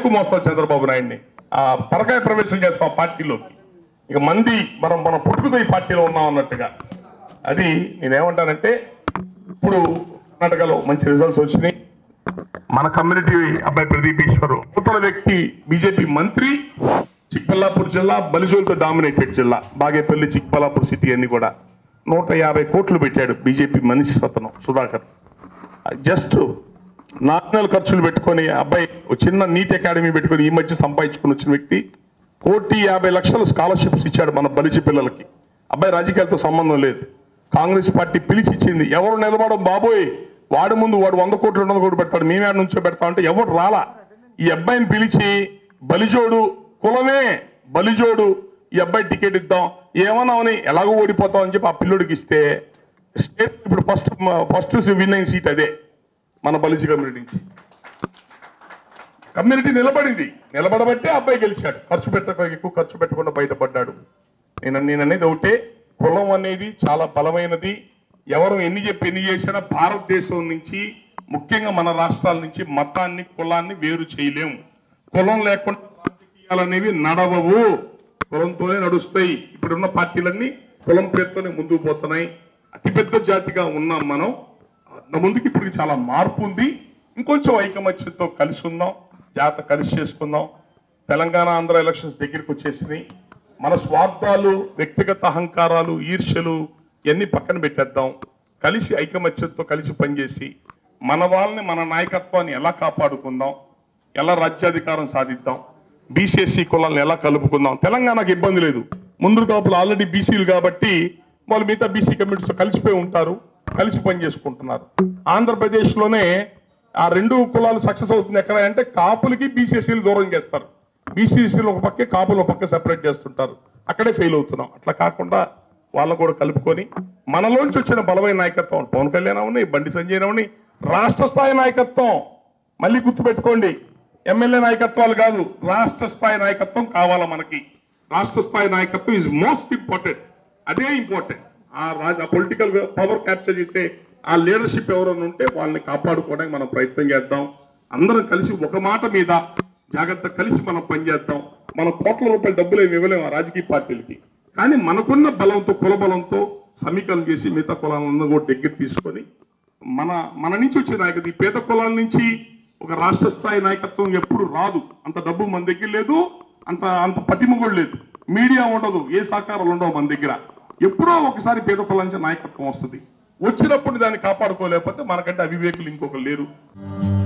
ఎక్కువ మోస్తాం చంద్రబాబు నాయుడిని ఆ పరకాయ ప్రవేశం చేస్తాం పార్టీలోకి ఇక మంది మనం మనం పుట్టుకుతో ఈ పార్టీలో ఉన్నాం అన్నట్టుగా అది నేనేమంటానంటే ఇప్పుడు కర్ణాటకలో మంచి రిజల్ట్స్ వచ్చినాయి మన కమ్యూనిటీ అబ్బాయి ప్రదీప్ ఈశ్వరు నూతన వ్యక్తి బీజేపీ మంత్రి చిక్బల్లాపూర్ జిల్లా బలిజోల్తో డామినేటెడ్ జిల్లా బాగేపల్లి చిక్బల్లాపూర్ సిటీ అన్ని కూడా నూట యాభై కోట్లు పెట్టాడు బీజేపీ మనిషి అతను సుధాకర్ జస్ట్ నామినల్ ఖర్చులు పెట్టుకొని అబ్బాయి ఒక చిన్న నీట్ అకాడమీ పెట్టుకొని ఈ మధ్య సంపాదించుకుని వచ్చిన వ్యక్తి కోటి యాభై లక్షలు స్కాలర్షిప్స్ ఇచ్చాడు మన బలిజి పిల్లలకి అబ్బాయి రాజకీయాలతో సంబంధం లేదు కాంగ్రెస్ పార్టీ పిలిచి ఇచ్చింది ఎవరు నిలబడం బాబోయ్ వాడి ముందు వాడు వంద కోట్లు రెండు వందల కోట్లు పెడతాడు మేమే ఆడ నుంచో పెడతా అంటే ఎవరు రాలా ఈ అబ్బాయిని పిలిచి బలిజోడు కులమే బలిజోడు ఈ అబ్బాయి టికెట్ ఇద్దాం ఏమన్నామని ఎలాగో ఓడిపోతాం అని చెప్పి ఆ పిల్లోడికి ఇస్తే స్టేట్ ఇప్పుడు ఫస్ట్ ఫస్ట్ విన్ అయిన సీట్ అదే మన బలిజి కమ్యూనిటీ నుంచి కమ్యూనిటీ నిలబడింది నిలబడబట్టే అబ్బాయి గెలిచాడు ఖర్చు పెట్టక ఎక్కువ ఖర్చు పెట్టకుండా బయటపడ్డాడు నేను నేను అనేది ఒకటే కులం అనేది చాలా బలమైనది ఎవరు ఎన్ని చెప్పి ఎన్ని చేసినా భారతదేశం నుంచి ముఖ్యంగా మన రాష్ట్రాల నుంచి మతాన్ని కులాన్ని వేరు చేయలేము కులం లేకుండా రాజకీయాలు అనేవి నడవవు కులంతోనే నడుస్తాయి ఇప్పుడున్న పార్టీలన్నీ కులం పేరుతోనే ముందుకు పోతున్నాయి అతిపెద్ద జాతిగా ఉన్నాం మనం నా ముందుకి ఇప్పుడు చాలా మార్పు ఉంది ఇంకొంచెం ఐకమత్యంతో కలిసి ఉందాం జాత కలిసి చేసుకుందాం తెలంగాణ ఆంధ్ర ఎలక్షన్స్ దగ్గరికి వచ్చేసినాయి మన స్వార్థాలు వ్యక్తిగత అహంకారాలు ఈర్ష్యలు ఇవన్నీ పక్కన పెట్టేద్దాం కలిసి ఐకమత్యంతో కలిసి పనిచేసి మన వాళ్ళని మన నాయకత్వాన్ని ఎలా కాపాడుకుందాం ఎలా రాజ్యాధికారం సాధిద్దాం బీసీఎస్సీ కులాలను ఎలా కలుపుకుందాం తెలంగాణకు ఇబ్బంది లేదు ముందు కాపులు ఆల్రెడీ బీసీలు కాబట్టి వాళ్ళు మిగతా బీసీ కమ్యూనిటీస్తో కలిసిపోయి ఉంటారు కలిసి పని చేసుకుంటున్నారు ఆంధ్రప్రదేశ్లోనే ఆ రెండు కులాలు సక్సెస్ అవుతుంది ఎక్కడ అంటే కాపులకి బీసీఎస్సీలు దూరం చేస్తారు బీసీసీలు ఒక పక్కే కాపులు ఒక పక్క సెపరేట్ చేస్తుంటారు అక్కడే ఫెయిల్ అవుతున్నాం అట్లా కాకుండా వాళ్ళని కూడా కలుపుకొని మనలోంచి వచ్చిన బలమైన నాయకత్వం పవన్ కళ్యాణ్ అవని బండి సంజయ్ అవని రాష్ట్ర స్థాయి నాయకత్వం మళ్ళీ గుర్తుపెట్టుకోండి ఎమ్మెల్యే నాయకత్వాలు కాదు రాష్ట్ర స్థాయి నాయకత్వం కావాలా మనకి రాష్ట్ర స్థాయి నాయకత్వం ఇస్ మోస్ట్ ఇంపార్టెంట్ అదే ఇంపార్టెంట్ ఆ రాజ పొలిటికల్ పవర్ క్యాప్చర్ చేసే ఆ లీడర్షిప్ ఎవరైనా ఉంటే వాళ్ళని కాపాడుకోవడానికి మనం ప్రయత్నం చేద్దాం అందరం కలిసి ఒక మాట మీద జాగ్రత్త కలిసి మనం పనిచేద్దాం మన కోట్ల రూపాయల డబ్బులు ఏమి ఇవ్వలేము ఆ రాజకీయ పార్టీలకి కానీ మనకున్న బలంతో కుల బలంతో సమీకరణ చేసి మిగతా కులాలను కూడా దగ్గర తీసుకొని మన మన నుంచి వచ్చే నాయకత్వం ఈ పేద కులాల నుంచి ఒక రాష్ట్ర స్థాయి నాయకత్వం ఎప్పుడు రాదు అంత డబ్బు మన దగ్గర లేదు అంత అంత పటిమ కూడా లేదు మీడియా ఉండదు ఏ సహకారాలు ఉండవు మన దగ్గర ఎప్పుడో ఒకసారి పేద కులాల నుంచి నాయకత్వం వస్తుంది వచ్చినప్పుడు దాన్ని కాపాడుకోలేకపోతే మనకంటే అవివేకులు ఇంకొకరు లేరు